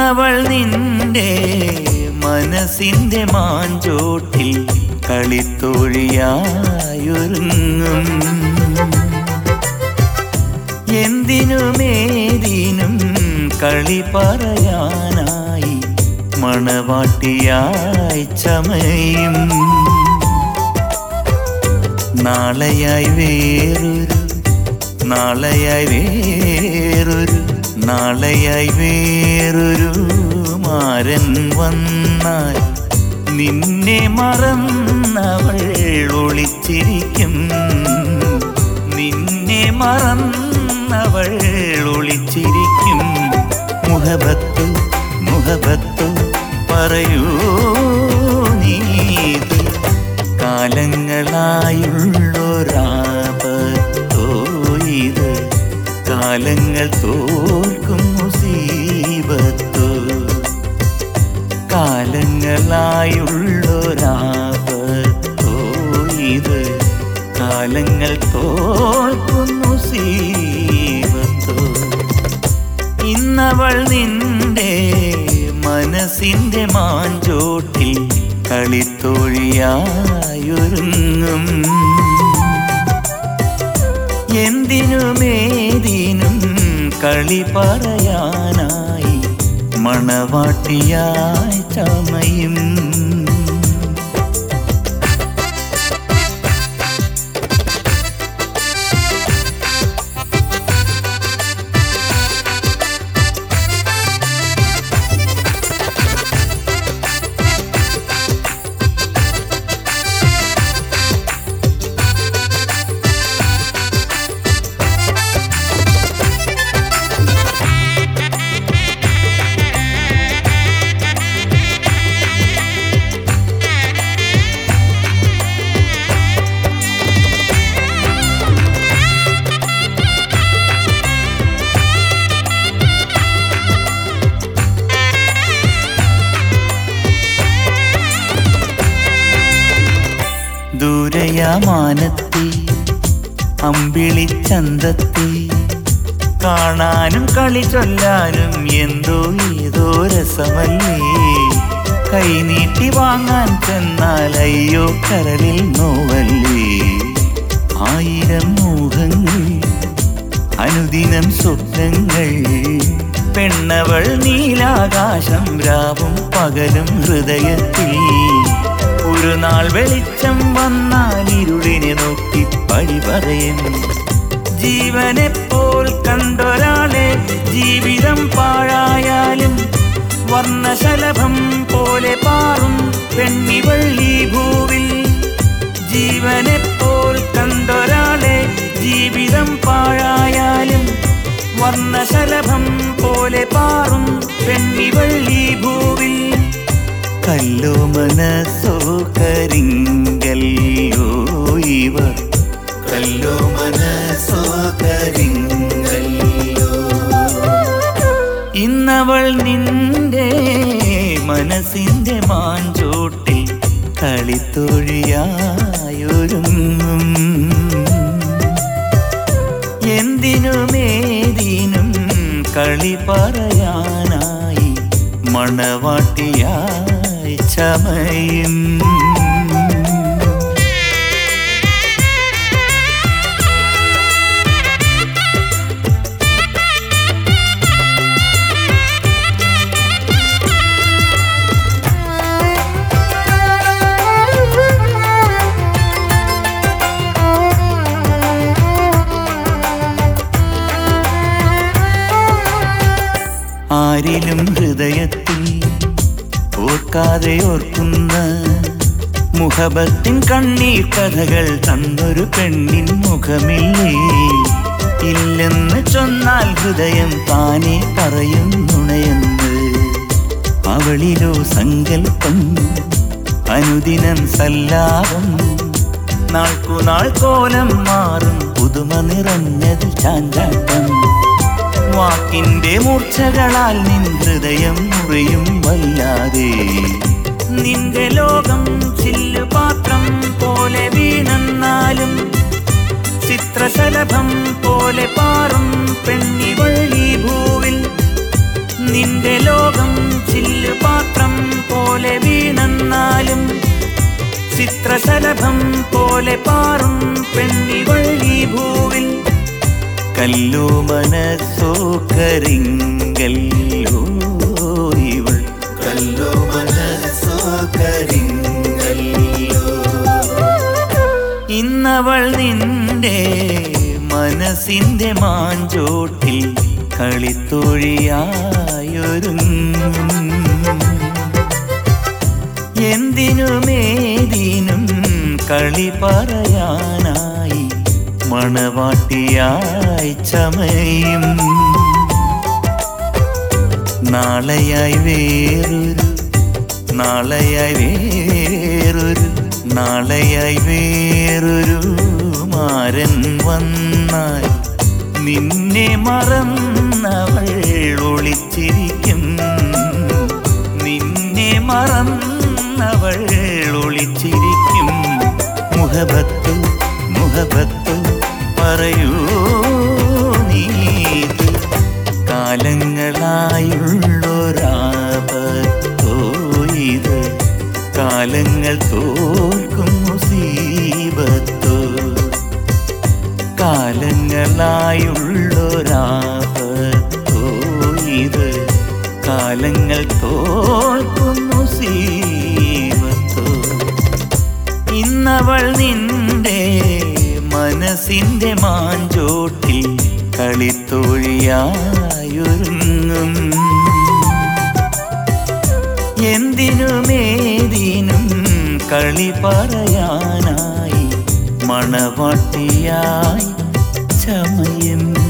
ഇന്നവൾ നിന്റെ മനസ്സിന്റെ മാഞ്ചോട്ടിൽ കളിത്തൊഴിയായൊരുങ്ങും എന്തിനുമേതിനും കളി പറയാനായി മണവാട്ടിയായി ചമയും നാളെയായി വേറൊരു നാളെയായി വേറൊരു നാളെയായി വേറൊരു മാരൻ വന്നാൽ നിന്നെ മറന്നവൾ ഒളിച്ചിരിക്കും നിന്നെ മറന്നവൾ ഒളിച്ചിരിക്കും മുഹബത്തു മുഹബത്തു പറയൂ നീത് കാലങ്ങളായുള്ളൊരാപത്തോ ഇത് കാലങ്ങൾ തോൽക്കും മുസീബത്തോ കാലങ്ങളായുള്ളൊരാപത്തോ ഇത് കാലങ്ങൾ തോൽക്കും മുസീബത്തോ ഇന്നവൾ നിന്റെ മനസ്സിന്റെ മാഞ്ചോട്ടിൽ കളിത്തൊഴിയായൊരുങ്ങും എന്തിനുമേതിനും കളി പറയാനായി മണവാട്ടിയായി ചമയും ദൂരയാമാനത്തി അമ്പിളിച്ചന്തത്തി കാണാനും കളി ചൊല്ലാനും എന്തോ ഏതോ രസമല്ലേ കൈനീട്ടി വാങ്ങാൻ ചെന്നാൽ അയ്യോ കരളിൽ നോവല്ലേ ആയിരം മോഹങ്ങൾ അനുദിനം സ്വപ്നങ്ങൾ പെണ്ണവൾ നീലാകാശം രാവും പകലും ഹൃദയത്തിൽ ഒരു നാൾ വെളിച്ചം വന്നാൽ ഇരുളിനെ നോക്കി പഴി പറയും ജീവനെപ്പോൾ കണ്ടൊരാളെ ജീവിതം പാഴായാലും വർണ്ണശലഭം പോലെ പാറും പെണ്ണിവള്ളി ഭൂവിൽ ജീവനെപ്പോൾ കണ്ടൊരാളെ ജീവിതം പാഴായാലും വർണ്ണശലഭം പോലെ പാറും പെണ്ണിവള്ളി ഭൂവിൽ കല്ലോ മനസ്സോ കരിങ്കല്ലോ ഇവർ കല്ലോ മനസ്സോ കരിങ്കല്ലോ ഇന്നവൾ നിന്റെ മനസ്സിന്റെ മാഞ്ചോട്ടിൽ കളിത്തൊഴിയായൊരുങ്ങും എന്തിനുമേതിനും കളി പറയാനായി മണവാട്ടിയായി ചമയും ആരിലും ഹൃദയത്തിൽ ഓർക്കാതെ ഓർക്കുന്ന മുഹബത്തിൻ കണ്ണീർ കഥകൾ തന്നൊരു പെണ്ണിൻ മുഖമില്ലേ ഇല്ലെന്ന് ചൊന്നാൽ ഹൃദയം താനെ പറയും നുണയെന്ന് അവളിലോ സങ്കൽപ്പം അനുദിനം സല്ലാപം നാൾക്കുനാൾ കോലം മാറും പുതുമ നിറഞ്ഞതിൽ ചാഞ്ചാട്ടം വാക്കിന്റെ മൂർച്ചകളാൽ നിൻ ഹൃദയം മുറിയും വല്ലാതെ നിന്റെ ലോകം ചില്ലുപാത്രം പോലെ വീണെന്നാലും ചിത്രശലഭം പോലെ പാറും പെണ്ണിവള്ളി ഭൂവിൽ നിന്റെ ലോകം ചിത്രശലഭം പോലെ പാറും പെണ്ണിവൾ ഈ ഭൂവിൽ കല്ലോ മനസ്സോ കരിങ്കല്ലോ ഇവൾ കല്ലോ മനസ്സോ കരിങ്കല്ലോ ഇന്നവൾ നിന്റെ മനസ്സിന്റെ മാഞ്ചോട്ടിൽ കളിത്തൊഴിയായൊരുങ്ങും എന്തിനുമേതിനും കളി പറയാനായി മണവാട്ടിയായി ചമയും നാളെയായി വേറൊരു നാളെയായി വേറൊരു നാളെയായി വേറൊരു മാരൻ വന്നാൽ നിന്നെ മറന്നവൾ ഒളിച്ചിരിക്കും നിന്നെ മറന്നവൾ ഒളിച്ചിരിക്കും മുഹബത്ത് മുഹബത്ത് പറയൂ നീത് കാലങ്ങളായുള്ളൊരാപത്തോ ഇത് കാലങ്ങൾ തോൽക്കും മുസീബത്തോ കാലങ്ങളായുള്ളൊരാപത്തോ ഇത് കാലങ്ങൾ തോൽക്കും മുസീബത്തോ ഇന്നവൾ നിന്റെ മനസ്സിന്റെ മാഞ്ചോട്ടിൽ കളിത്തൊഴിയായൊരുങ്ങും എന്തിനുമേതിനും കളി പറയാനായി മണവാട്ടിയായി ചമയം